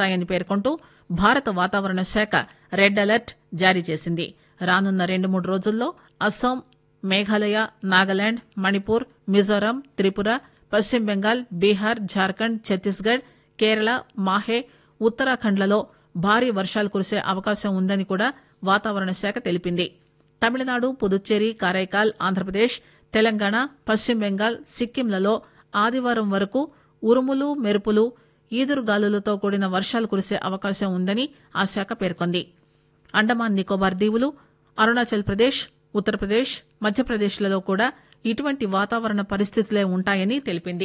కురుస్తాయని పేర్కొంటూ భారత వాతావరణ శాఖ రెడ్ అలర్ట్ జారీ చేసింది రానున్న రెండు మూడు రోజుల్లో అస్సాం మేఘాలయ నాగాలాండ్ మణిపూర్ మిజోరాం త్రిపుర పశ్చిమ బెంగాల్ బీహార్ జార్ఖండ్ ఛత్తీస్గఢ్ కేరళ మాహే ఉత్తరాఖండ్లలో భారీ వర్షాలు కురిసే అవకాశం ఉందని కూడా వాతావరణ శాఖ తెలిపింది తమిళనాడు పుదుచ్చేరి కారైకాల్ ఆంధ్రప్రదేశ్ తెలంగాణ పశ్చిమ బెంగాల్ సిక్కింలలో ఆదివారం వరకు ఉరుములు మెరుపులు ఈదురుగాలులతో కూడిన వర్షాలు కురిసే అవకాశం ఉందని ఆ శాఖ పేర్కొంది అండమాన్ నికోబార్ దీవులు అరుణాచల్ ప్రదేశ్ ఉత్తరప్రదేశ్ మధ్యప్రదేశ్లలో కూడా ఇటువంటి వాతావరణ పరిస్థితులే ఉంటాయని తెలిపింది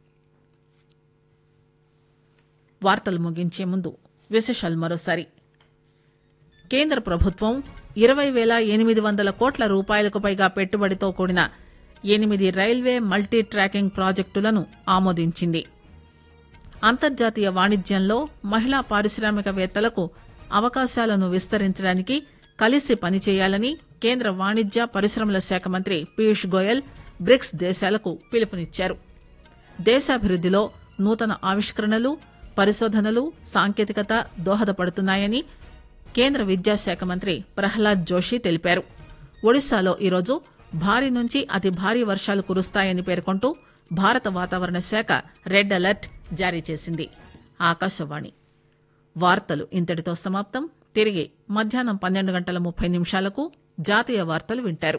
వార్తలు ముగించే ముందు విశేషాలు మరోసారి కేంద్ర ప్రభుత్వం ఇరవై వేల ఎనిమిది వందల కోట్ల రూపాయలకు పైగా పెట్టుబడితో కూడిన ఎనిమిది రైల్వే మల్టీ ట్రాకింగ్ ప్రాజెక్టులను ఆమోదించింది అంతర్జాతీయ వాణిజ్యంలో మహిళా పారిశ్రామికవేత్తలకు అవకాశాలను విస్తరించడానికి కలిసి పనిచేయాలని కేంద్ర వాణిజ్య పరిశ్రమల శాఖ మంత్రి పీయూష్ గోయల్ బ్రిక్స్ దేశాలకు పిలుపునిచ్చారు దేశాభివృద్దిలో నూతన ఆవిష్కరణలు పరిశోధనలు సాంకేతికత దోహదపడుతున్నాయని కేంద్ర విద్యాశాఖ మంత్రి ప్రహ్లాద్ జోషి తెలిపారు ఒడిశాలో ఈరోజు భారీ నుంచి అతి భారీ వర్షాలు కురుస్తాయని పేర్కొంటూ భారత వాతావరణ శాఖ రెడ్ అలర్ట్ జారీ చేసింది ఆకాశవాణి వార్తలు ఇంతటితో సమాప్తం తిరిగి మధ్యాహ్నం పన్నెండు గంటల ముప్పై నిమిషాలకు జాతీయ వార్తలు వింటారు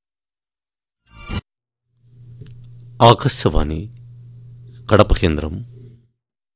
ఆకాశవాణి కడప కేంద్రం